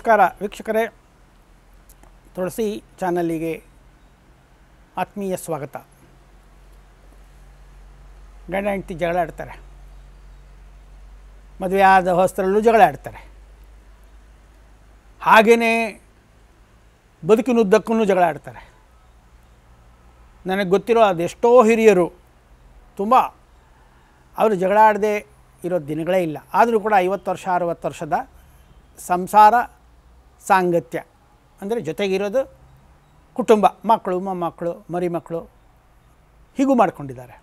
ನಮಸ್ಕಾರ ವೀಕ್ಷಕರೇ ತುಳಸಿ ಚಾನಲ್ಲಿಗೆ ಆತ್ಮೀಯ ಸ್ವಾಗತ ಗಂಡ ಹೆಂಡತಿ ಜಗಳ ಆಡ್ತಾರೆ ಮದುವೆ ಆದ ಹೊಸರಲ್ಲೂ ಜಗಳ ಆಡ್ತಾರೆ ಹಾಗೆಯೇ ಬದುಕಿನುದ್ದಕ್ಕೂ ಜಗಳ ಆಡ್ತಾರೆ ನನಗೆ ಗೊತ್ತಿರೋ ಅದೆಷ್ಟೋ ಹಿರಿಯರು ತುಂಬ ಅವರು ಜಗಳ ಆಡದೆ ಇರೋ ದಿನಗಳೇ ಇಲ್ಲ ಆದರೂ ಕೂಡ ಐವತ್ತು ವರ್ಷ ಅರುವತ್ತು ವರ್ಷದ ಸಂಸಾರ ಸಾಂಗತ್ಯ ಅಂದರೆ ಜೊತೆಗಿರೋದು ಕುಟುಂಬ ಮಕ್ಕಳು ಮೊಮ್ಮಕ್ಕಳು ಮರಿ ಮಕ್ಕಳು ಹೀಗೂ ಮಾಡ್ಕೊಂಡಿದ್ದಾರೆ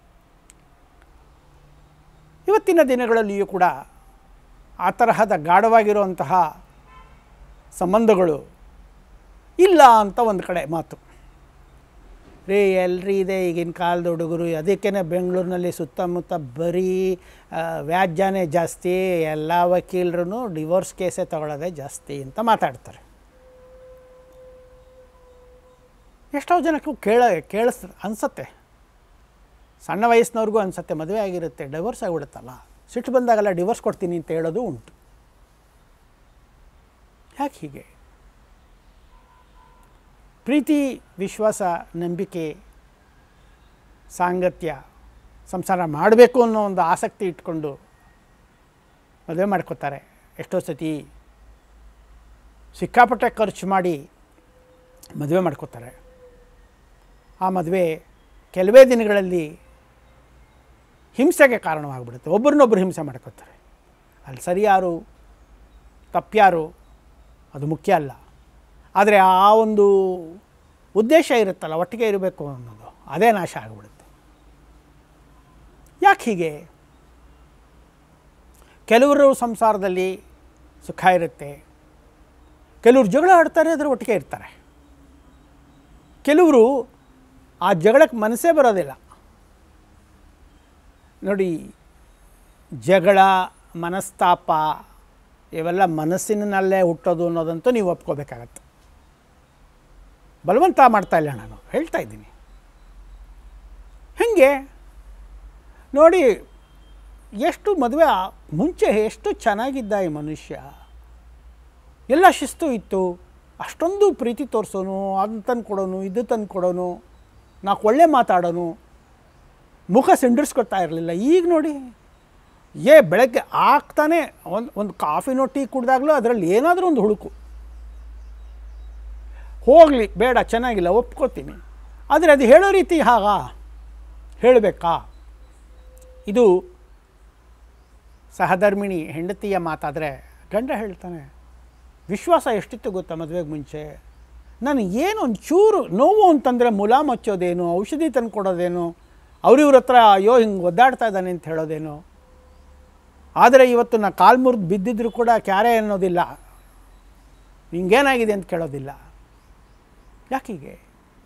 ಇವತ್ತಿನ ದಿನಗಳಲ್ಲಿಯೂ ಕೂಡ ಆ ತರಹದ ಗಾಢವಾಗಿರುವಂತಹ ಸಂಬಂಧಗಳು ಇಲ್ಲ ಅಂತ ಒಂದು ಕಡೆ ಮಾತು ರೀ ಎಲ್ರಿ ಇದೆ ಈಗಿನ ಕಾಲದ ಹುಡುಗರು ಅದಕ್ಕೇ ಬೆಂಗಳೂರಿನಲ್ಲಿ ಸುತ್ತಮುತ್ತ ಬರೀ ಆ, ವ್ಯಾಜ್ಯನೇ ಜಾಸ್ತಿ ಎಲ್ಲ ವಕೀಲರು ಡಿವೋರ್ಸ್ ಕೇಸೇ ತಗೊಳ್ಳೋದೇ ಜಾಸ್ತಿ ಅಂತ ಮಾತಾಡ್ತಾರೆ ಎಷ್ಟೋ ಜನಕ್ಕೂ ಕೇಳ ಕೇಳಿಸ್ ಅನಿಸತ್ತೆ ಸಣ್ಣ ವಯಸ್ಸಿನವ್ರಿಗೂ ಅನಿಸತ್ತೆ ಮದುವೆ ಆಗಿರುತ್ತೆ ಡಿವೋರ್ಸ್ ಆಗಿಬಿಡುತ್ತಲ್ಲ ಸಿಟ್ಟು ಬಂದಾಗೆಲ್ಲ ಡಿವೋರ್ಸ್ ಕೊಡ್ತೀನಿ ಅಂತ ಹೇಳೋದು ಉಂಟು ಯಾಕೆ ಹೀಗೆ ಪ್ರೀತಿ ವಿಶ್ವಾಸ ನಂಬಿಕೆ ಸಾಂಗತ್ಯ ಸಂಸಾರ ಮಾಡಬೇಕು ಅನ್ನೋ ಒಂದು ಆಸಕ್ತಿ ಇಟ್ಕೊಂಡು ಮದುವೆ ಮಾಡ್ಕೋತಾರೆ ಎಷ್ಟೋ ಸತಿ ಸಿಕ್ಕಾಪಟ್ಟೆ ಖರ್ಚು ಮಾಡಿ ಮದುವೆ ಮಾಡ್ಕೋತಾರೆ ಆ ಮದುವೆ ಕೆಲವೇ ದಿನಗಳಲ್ಲಿ ಹಿಂಸೆಗೆ ಕಾರಣವಾಗಿಬಿಡುತ್ತೆ ಒಬ್ಬರನ್ನೊಬ್ಬರು ಹಿಂಸೆ ಮಾಡ್ಕೋತಾರೆ ಅಲ್ಲಿ ಸರಿಯಾರು ತಪ್ಪ್ಯಾರು ಅದು ಮುಖ್ಯ ಅಲ್ಲ ಆದರೆ ಆ ಒಂದು ಉದ್ದೇಶ ಇರುತ್ತಲ್ಲ ಒಟ್ಟಿಗೆ ಇರಬೇಕು ಅನ್ನೋದು ಅದೇ ನಾಶ ಆಗಿಬಿಡುತ್ತೆ ಯಾಕೆ ಹೀಗೆ ಕೆಲವರು ಸಂಸಾರದಲ್ಲಿ ಸುಖ ಇರುತ್ತೆ ಕೆಲವರು ಜಗಳ ಆಡ್ತಾರೆ ಅದರ ಒಟ್ಟಿಗೆ ಇರ್ತಾರೆ ಕೆಲವರು ಆ ಜಗಳಕ್ಕೆ ಮನಸ್ಸೇ ಬರೋದಿಲ್ಲ ನೋಡಿ ಜಗಳ ಮನಸ್ತಾಪ ಇವೆಲ್ಲ ಮನಸ್ಸಿನಲ್ಲೇ ಹುಟ್ಟೋದು ಅನ್ನೋದಂತೂ ನೀವು ಒಪ್ಕೋಬೇಕಾಗತ್ತೆ ಬಲವಂತ ಮಾಡ್ತಾ ಇಲ್ಲ ನಾನು ಹೇಳ್ತಾ ಇದ್ದೀನಿ ಹೇಗೆ ನೋಡಿ ಎಷ್ಟು ಮದುವೆ ಆ- ಮುಂಚೆ ಎಷ್ಟು ಚೆನ್ನಾಗಿದ್ದ ಈ ಮನುಷ್ಯ ಎಲ್ಲ ಶಿಸ್ತು ಇತ್ತು ಅಷ್ಟೊಂದು ಪ್ರೀತಿ ತೋರಿಸೋನು ಅದನ್ನ ತಂದು ಕೊಡೋನು ಇದು ತಂದು ಕೊಡೋನು ನಾಲ್ಕು ಒಳ್ಳೆ ಮಾತಾಡೋನು ಮುಖ ಸಿಂಡರ್ಸ್ಕೊತಾ ಇರಲಿಲ್ಲ ಈಗ ನೋಡಿ ಏ ಬೆಳಗ್ಗೆ ಆಗ್ತಾನೆ ಒಂದು ಒಂದು ಕಾಫಿನೋ ಟೀ ಕುಡ್ದಾಗಲೂ ಅದರಲ್ಲಿ ಏನಾದರೂ ಒಂದು ಹುಳುಕು ಹೋಗಲಿ ಬೇಡ ಚೆನ್ನಾಗಿಲ್ಲ ಒಪ್ಕೋತೀನಿ ಆದರೆ ಅದು ಹೇಳೋ ರೀತಿ ಹಾಗಾ ಹೇಳಬೇಕಾ ಇದು ಸಹಧರ್ಮಿಣಿ ಹೆಂಡತಿಯ ಮಾತಾದರೆ ಗಂಡ ಹೇಳ್ತಾನೆ ವಿಶ್ವಾಸ ಎಷ್ಟಿತ್ತು ಗೊತ್ತಾ ಮದುವೆಗೆ ಮುಂಚೆ ನಾನು ಏನು ಒಂದು ಚೂರು ನೋವು ಅಂತಂದರೆ ಮುಲಾಮ್ ಹಚ್ಚೋದೇನು ಔಷಧಿ ತಂದು ಕೊಡೋದೇನು ಅವ್ರಿವ್ರ ಹತ್ರ ಅಯ್ಯೋ ಹಿಂಗೆ ಒದ್ದಾಡ್ತಾ ಇದ್ದಾನೆ ಅಂತ ಹೇಳೋದೇನು ಆದರೆ ಇವತ್ತು ನಾ ಕಾಲು ಮುರಿದು ಬಿದ್ದಿದ್ರು ಕೂಡ ಕ್ಯಾರೆ ಅನ್ನೋದಿಲ್ಲ ಹಿಂಗೇನಾಗಿದೆ ಅಂತ ಕೇಳೋದಿಲ್ಲ ಯಾಕೀಗೆ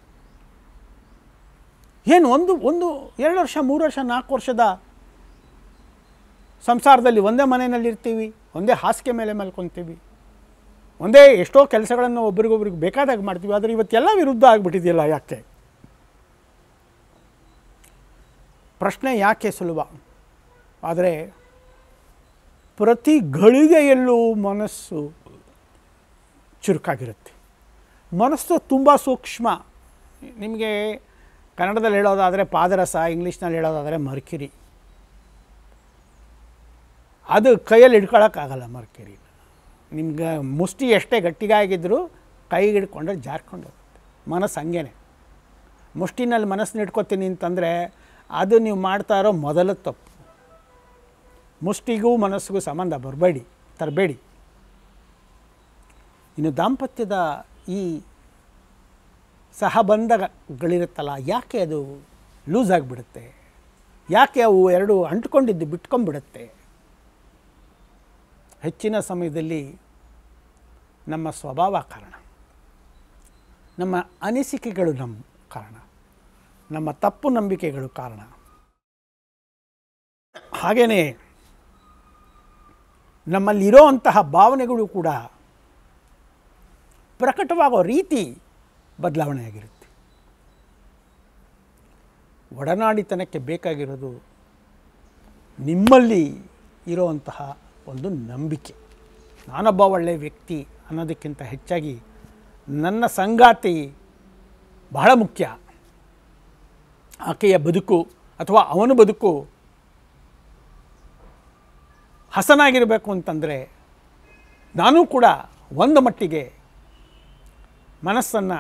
ಏನು ಒಂದು ಒಂದು ಎರಡು ವರ್ಷ ಮೂರು ವರ್ಷ ನಾಲ್ಕು ವರ್ಷದ ಸಂಸಾರದಲ್ಲಿ ಒಂದೇ ಮನೆಯಲ್ಲಿ ಇರ್ತೀವಿ ಒಂದೇ ಹಾಸಿಗೆ ಮೇಲೆ ಮಲ್ಕೊತೀವಿ ಒಂದೇ ಎಷ್ಟೋ ಕೆಲಸಗಳನ್ನು ಒಬ್ರಿಗೊಬ್ರಿಗೆ ಬೇಕಾದಾಗ ಮಾಡ್ತೀವಿ ಆದರೆ ಇವತ್ತೆಲ್ಲ ವಿರುದ್ಧ ಆಗಿಬಿಟ್ಟಿದೆಯಲ್ಲ ಯಾಕೆ ಪ್ರಶ್ನೆ ಯಾಕೆ ಸುಲಭ ಆದರೆ ಪ್ರತಿ ಗಳಿಗೆಯಲ್ಲೂ ಮನಸ್ಸು ಚುರುಕಾಗಿರುತ್ತೆ ಮನಸ್ಸು ತುಂಬ ಸೂಕ್ಷ್ಮ ನಿಮಗೆ ಕನ್ನಡದಲ್ಲಿ ಹೇಳೋದಾದರೆ ಪಾದರಸ ಇಂಗ್ಲೀಷ್ನಲ್ಲಿ ಹೇಳೋದಾದರೆ ಮರ್ಕಿರಿ ಅದು ಕೈಯಲ್ಲಿ ಹಿಡ್ಕೊಳಕ್ಕಾಗಲ್ಲ ಮರ್ಕಿರಿ ನಿಮ್ಗೆ ಮುಷ್ಟಿ ಎಷ್ಟೇ ಗಟ್ಟಿಗಾಗಿದ್ದರೂ ಕೈಗೆ ಹಿಡ್ಕೊಂಡ್ರೆ ಜಾರ್ಕೊಂಡು ಹೋಗುತ್ತೆ ಮನಸ್ಸು ಹಂಗೇನೆ ಮುಷ್ಟಿನಲ್ಲಿ ಮನಸ್ಸನ್ನ ಇಟ್ಕೊತೀನಿ ಅಂತಂದರೆ ಅದು ನೀವು ಮಾಡ್ತಾ ಇರೋ ಮೊದಲ ತಪ್ಪು ಮುಷ್ಟಿಗೂ ಮನಸ್ಸಿಗೂ ಸಂಬಂಧ ಬರಬೇಡಿ ತರಬೇಡಿ ಇನ್ನು ದಾಂಪತ್ಯದ ಈ ಸಹಬಂಧಗಳಿರುತ್ತಲ್ಲ ಯಾಕೆ ಅದು ಲೂಸ್ ಆಗಿಬಿಡುತ್ತೆ ಯಾಕೆ ಅವು ಎರಡು ಅಂಟ್ಕೊಂಡಿದ್ದು ಬಿಟ್ಕೊಂಡ್ಬಿಡುತ್ತೆ ಹೆಚ್ಚಿನ ಸಮಯದಲ್ಲಿ ನಮ್ಮ ಸ್ವಭಾವ ಕಾರಣ ನಮ್ಮ ಅನಿಸಿಕೆಗಳು ನಮ್ಮ ಕಾರಣ ನಮ್ಮ ತಪ್ಪು ನಂಬಿಕೆಗಳು ಕಾರಣ ಹಾಗೆಯೇ ನಮ್ಮಲ್ಲಿರೋ ಅಂತಹ ಭಾವನೆಗಳು ಕೂಡ ಪ್ರಕಟವಾಗೋ ರೀತಿ ಬದಲಾವಣೆ ಆಗಿರುತ್ತೆ ಒಡನಾಡಿತನಕ್ಕೆ ಬೇಕಾಗಿರೋದು ನಿಮ್ಮಲ್ಲಿ ಇರೋವಂತಹ ಒಂದು ನಂಬಿಕೆ ನಾನೊಬ್ಬ ಒಳ್ಳೆಯ ವ್ಯಕ್ತಿ ಅನ್ನೋದಕ್ಕಿಂತ ಹೆಚ್ಚಾಗಿ ನನ್ನ ಸಂಗಾತಿ ಬಹಳ ಮುಖ್ಯ ಆಕೆಯ ಬದುಕು ಅಥವಾ ಅವನ ಬದುಕು ಹಸನಾಗಿರಬೇಕು ಅಂತಂದರೆ ನಾನೂ ಕೂಡ ಒಂದು ಮಟ್ಟಿಗೆ ಮನಸ್ಸನ್ನು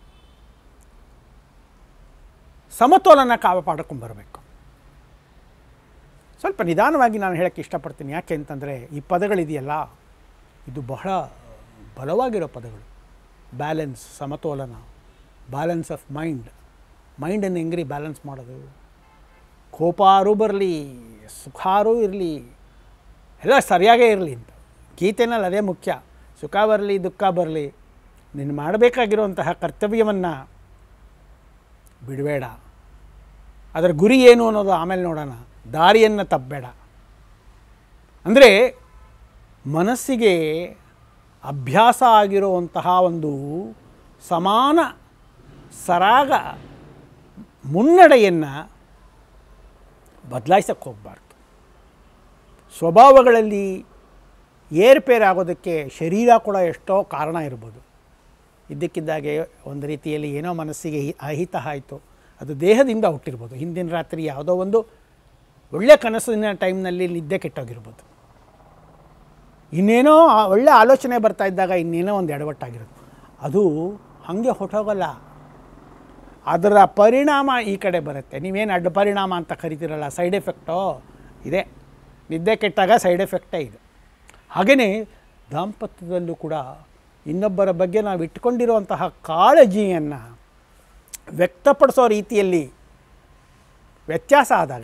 ಸಮತೋಲನ ಕಾಪಾಡ್ಕೊಂಬರಬೇಕು ಸ್ವಲ್ಪ ನಿಧಾನವಾಗಿ ನಾನು ಹೇಳೋಕ್ಕೆ ಇಷ್ಟಪಡ್ತೀನಿ ಯಾಕೆ ಅಂತಂದರೆ ಈ ಪದಗಳಿದೆಯಲ್ಲ ಇದು ಬಹಳ ಬಲವಾಗಿರೋ ಪದಗಳು ಬ್ಯಾಲೆನ್ಸ್ ಸಮತೋಲನ ಬ್ಯಾಲೆನ್ಸ್ ಆಫ್ ಮೈಂಡ್ ಮೈಂಡನ್ನು ಹೆಂಗ್ರಿ ಬ್ಯಾಲೆನ್ಸ್ ಮಾಡೋದು ಕೋಪಾರೂ ಬರಲಿ ಸುಖಾರೂ ಇರಲಿ ಎಲ್ಲ ಸರಿಯಾಗೇ ಇರಲಿ ಅಂತ ಗೀತೆನಲ್ಲಿ ಅದೇ ಮುಖ್ಯ ಸುಖ ಬರಲಿ ದುಃಖ ಬರಲಿ ನೀನು ಮಾಡಬೇಕಾಗಿರುವಂತಹ ಕರ್ತವ್ಯವನ್ನು ಬಿಡಬೇಡ ಅದರ ಗುರಿ ಏನು ಅನ್ನೋದು ಆಮೇಲೆ ನೋಡೋಣ ದಾರಿಯನ್ನು ತಪ್ಪಬೇಡ ಅಂದರೆ ಮನಸ್ಸಿಗೆ ಅಭ್ಯಾಸ ಆಗಿರುವಂತಹ ಒಂದು ಸಮಾನ ಸರಾಗ ಮುನ್ನಡೆಯನ್ನು ಬದಲಾಯಿಸಕ್ಕೆ ಹೋಗಬಾರ್ದು ಸ್ವಭಾವಗಳಲ್ಲಿ ಏರ್ಪೇರಾಗೋದಕ್ಕೆ ಶರೀರ ಕೂಡ ಎಷ್ಟೋ ಕಾರಣ ಇರ್ಬೋದು ಇದ್ದಕ್ಕಿದ್ದಾಗೆ ಒಂದು ರೀತಿಯಲ್ಲಿ ಏನೋ ಮನಸ್ಸಿಗೆ ಹಿ- ಅಹಿತ ಆಯಿತು ಅದು ದೇಹದಿಂದ ಹುಟ್ಟಿರ್ಬೋದು ಹಿಂದಿನ ರಾತ್ರಿ ಯಾವುದೋ ಒಂದು ಒಳ್ಳೆಯ ಕನಸಿನ ಟೈಮ್ನಲ್ಲಿ ನಿದ್ದೆ ಕೆಟ್ಟೋಗಿರ್ಬೋದು ಇನ್ನೇನೋ ಆ ಒಳ್ಳೆ ಆಲೋಚನೆ ಬರ್ತಾ ಇದ್ದಾಗ ಇನ್ನೇನೋ ಒಂದು ಎಡವಟ್ಟಾಗಿರುತ್ತೆ ಅದು ಹಾಗೆ ಹೊಟ್ಟೋಗಲ್ಲ ಅದರ ಪರಿಣಾಮ ಈ ಕಡೆ ಬರುತ್ತೆ ನೀವೇನು ಅಡ್ಡ ಪರಿಣಾಮ ಅಂತ ಕರಿತೀರಲ್ಲ ಸೈಡ್ ಎಫೆಕ್ಟೋ ಇದೆ ನಿದ್ದೆ ಕೆಟ್ಟಾಗ ಸೈಡ್ ಎಫೆಕ್ಟೇ ಇದೆ ಹಾಗೆಯೇ ದಾಂಪತ್ಯದಲ್ಲೂ ಕೂಡ ಇನ್ನೊಬ್ಬರ ಬಗ್ಗೆ ನಾವು ಇಟ್ಕೊಂಡಿರುವಂತಹ ಕಾಳಜಿಯನ್ನು ವ್ಯಕ್ತಪಡಿಸೋ ರೀತಿಯಲ್ಲಿ ವ್ಯತ್ಯಾಸ ಆದಾಗ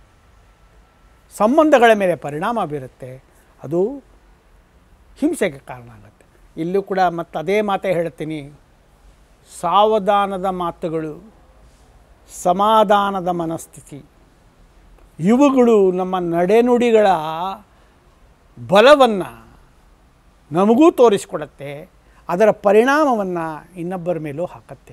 ಸಂಬಂಧಗಳ ಮೇಲೆ ಪರಿಣಾಮ ಬೀರುತ್ತೆ ಅದು ಹಿಂಸೆಗೆ ಕಾರಣ ಆಗುತ್ತೆ ಇಲ್ಲೂ ಕೂಡ ಮತ್ತೆ ಅದೇ ಮಾತೇ ಹೇಳ್ತೀನಿ ಸಾವಧಾನದ ಮಾತುಗಳು ಸಮಾಧಾನದ ಮನಸ್ಥಿತಿ ಇವುಗಳು ನಮ್ಮ ನಡೆನುಡಿಗಳ ಬಲವನ್ನು ನಮಗೂ ತೋರಿಸ್ಕೊಡತ್ತೆ ಅದರ ಪರಿಣಾಮವನ್ನು ಇನ್ನೊಬ್ಬರ ಮೇಲೂ ಹಾಕತ್ತೆ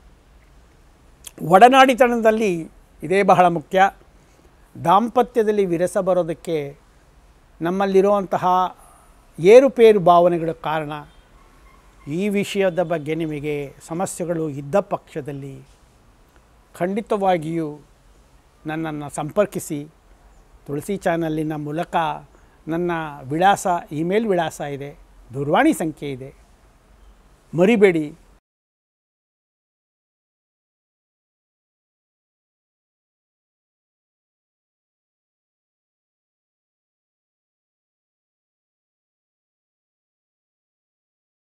ಒಡನಾಡಿತನದಲ್ಲಿ ಇದೇ ಬಹಳ ಮುಖ್ಯ ದಾಂಪತ್ಯದಲ್ಲಿ ವಿರಸ ಬರೋದಕ್ಕೆ ನಮ್ಮಲ್ಲಿರುವಂತಹ ಏರುಪೇರು ಭಾವನೆಗಳ ಕಾರಣ ಈ ವಿಷಯದ ಬಗ್ಗೆ ನಿಮಗೆ ಸಮಸ್ಯೆಗಳು ಇದ್ದ ಪಕ್ಷದಲ್ಲಿ ಖಂಡಿತವಾಗಿಯೂ ನನ್ನನ್ನು ಸಂಪರ್ಕಿಸಿ ತುಳಸಿ ಚಾನಲ್ಲಿನ ಮೂಲಕ ನನ್ನ ವಿಳಾಸ ಇಮೇಲ್ ವಿಳಾಸ ಇದೆ ದೂರವಾಣಿ ಸಂಖ್ಯೆ ಇದೆ ಮರಿಬೇಡಿ